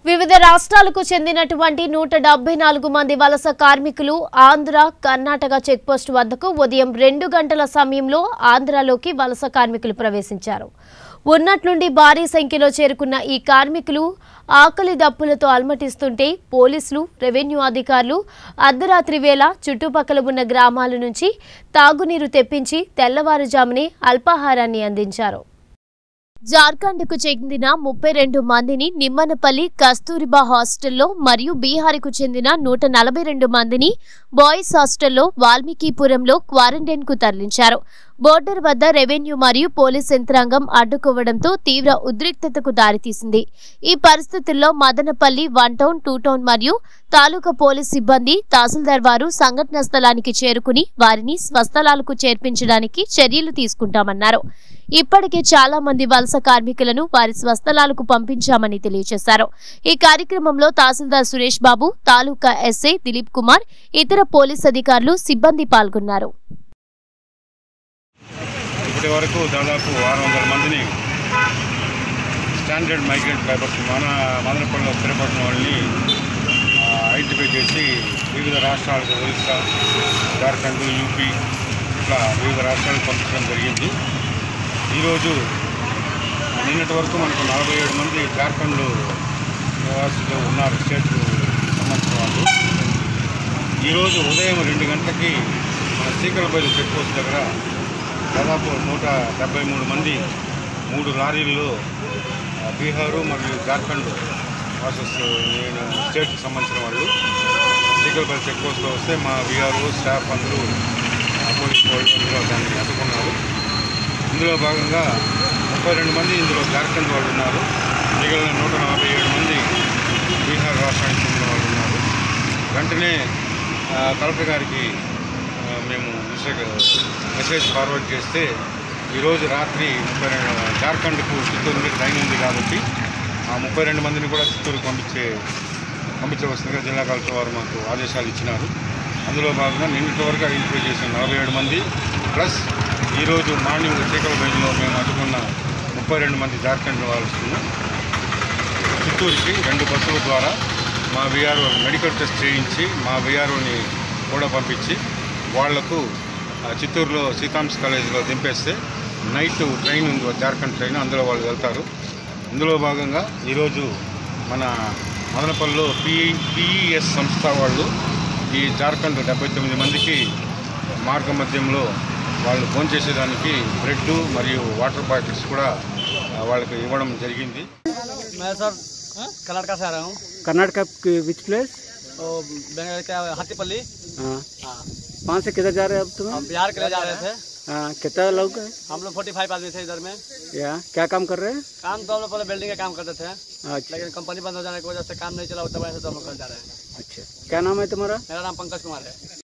వివిధ రాష్ట్రాలకు చెందినటువంటి నూట డెబ్బై నాలుగు మంది వలస కార్మికులు ఆంధ్ర కర్ణాటక చెక్పోస్ట్ వద్దకు ఉదయం రెండు గంటల సమయంలో ఆంధ్రాలోకి వలస కార్మికులు ప్రవేశించారు ఉన్నట్లుండి భారీ సంఖ్యలో చేరుకున్న ఈ కార్మికులు ఆకలి దప్పులతో అలమటిస్తుంటే పోలీసులు రెవెన్యూ అధికారులు అర్ధరాత్రి వేళ చుట్టుపక్కల ఉన్న గ్రామాల నుంచి తాగునీరు తెప్పించి తెల్లవారుజామునే అల్పాహారాన్ని అందించారు జార్ఖండ్కు చెందిన ముప్పై రెండు మందిని నిమ్మనపల్లి కస్తూరిబా హాస్టల్లో మరియు బీహార్కు చెందిన నూట నలభై రెండు మందిని బాయ్స్ హాస్టల్లో వాల్మీకిపురంలో క్వారంటైన్కు తరలించారు బోర్డర్ వద్ద రెవెన్యూ మరియు పోలీస్ యంత్రాంగం అడ్డుకోవడంతో తీవ్ర ఉద్రిక్తతకు దారితీసింది ఈ పరిస్థితుల్లో Madanapalle one town two town మరియు తాలూకా పోలీస్ సిబ్బంది తహసీల్దార్ వారు సంఘటన స్థలానికి చేరుకుని వారిని స్వస్థలాలకు చేర్పించడానికి చర్యలు తీసుకుంటామన్నారు ఇప్పటికే చాలా మంది వలస కార్మికులను వారి స్వస్థలాలకు పంపించామని తెలియజేశారు ఈ కార్యక్రమంలో తహసీల్దార్ సురేష్ బాబు తాలూకా ఎస్ఐ దిలీప్ కుమార్ ఇతర పోలీస్ అధికారులు సిబ్బంది పాల్గొన్నారు ఇప్పటి వరకు దాదాపు ఆరు వందల మందిని స్టాండర్డ్ మైగ్రెంట్ లేబర్స్ మన మదనపల్లిలో స్థిరపడిన వాళ్ళని ఆ, ఐడెంటిఫై చేసి వివిధ రాష్ట్రాలకు ఒరిస్సా జార్ఖండ్ యూపీ ఇట్లా వివిధ రాష్ట్రాలకు పంపించడం జరిగింది ఈరోజు నిన్నటి వరకు మనకు నలభై ఏడు మంది జార్ఖండ్ నివాసులు ఉన్నారు స్టేట్ సంబంధించిన వాళ్ళు ఈరోజు ఉదయం రెండు గంటలకి మన సీకలపల్లి చెక్ పోస్ట్ దగ్గర దాదాపు నూట డెబ్బై మూడు మంది మూడు లారీల్లో ఆ, బీహారు మరియు జార్ఖండ్ వర్సెస్ నేను స్టేట్కి సంబంధించిన వాళ్ళు సీకలపల్లి చెక్ పోస్ట్లో వస్తే మా బీఆర్ఓ స్టాఫ్ అందరూ ఆ, పోలీస్ వాళ్ళు అందరూ దాన్ని అడ్డుకున్నారు ఇందులో భాగంగా ముప్పై రెండు మంది ఇందులో జార్ఖండ్ వాళ్ళు ఉన్నారు మిగిలిన నూట నలభై ఏడు మంది బీహార్ రాష్ట్రానికి చెందిన వాళ్ళు ఉన్నారు వెంటనే ఆ, కలెక్టర్ గారికి ఆ, మేము మెసేజ్ మెసేజ్ ఫార్వర్డ్ చేస్తే ఈరోజు రాత్రి ముప్పై రెండు జార్ఖండ్కు చిత్తూరు నుండి ట్రైన్ ఉంది కాబట్టి ఆ ముప్పై రెండు మందిని కూడా చిత్తూరుకు పంపించే పంపించవలసిందిగా జిల్లా కలెక్టర్ వారు మాకు ఆదేశాలు ఇచ్చినారు అందులో భాగంగా నిన్నటి వరకు ఐడెంటిఫై చేసిన నలభై ఏడు మంది ప్లస్ ఈరోజు మార్నింగ్ చీకల బయలులో మేము అడ్డుకున్న ముప్పై రెండు మంది జార్ఖండ్ వాళ్ళను చిత్తూరుకి రెండు బస్సుల ద్వారా మా విఆర్ఓ మెడికల్ టెస్ట్ చేయించి మా విఆర్ఓని కూడా పంపించి వాళ్లకు ఆ, చిత్తూరులో సీతాంశ్ కాలేజీలో దింపేస్తే నైట్ ట్రైన్ ఉంది జార్ఖండ్ ట్రైన్ అందులో వాళ్ళు వెళ్తారు ఇందులో భాగంగా ఈరోజు మన మదనపల్లిలో పి పిఈఎస్ సంస్థ వాళ్ళు ఈ జార్ఖండ్ డెబ్బై తొమ్మిది మందికి మార్గ మధ్యంలో వాళ్ళు భోంచేసేదానికి బ్రెడ్ మరియు వాటర్ బాటిల్స్ కూడా ఆ, వాళ్ళకి ఇవ్వడం జరిగింది मैं सर कर्नाटका से आ रहा हूँ कर्नाटक विच प्लेस तो बेंगल क्या हाथीपल्ली हाँ हाँ वहाँ से किधर जा रहे हैं अब तुम हम बिहार के लिए जा रहे थे हाँ कितना लोग हैं हम लोग फोर्टी फाइव आदमी थे इधर में या क्या काम कर रहे हैं काम तो हम लोग पहले बिल्डिंग का काम करते थे अच्छा लेकिन कंपनी बंद हो जाने की वजह से काम नहीं चला उतना वजह से तो हम लोग घर जा रहे हैं अच्छा क्या नाम है तुम्हारा मेरा नाम पंकज कुमार है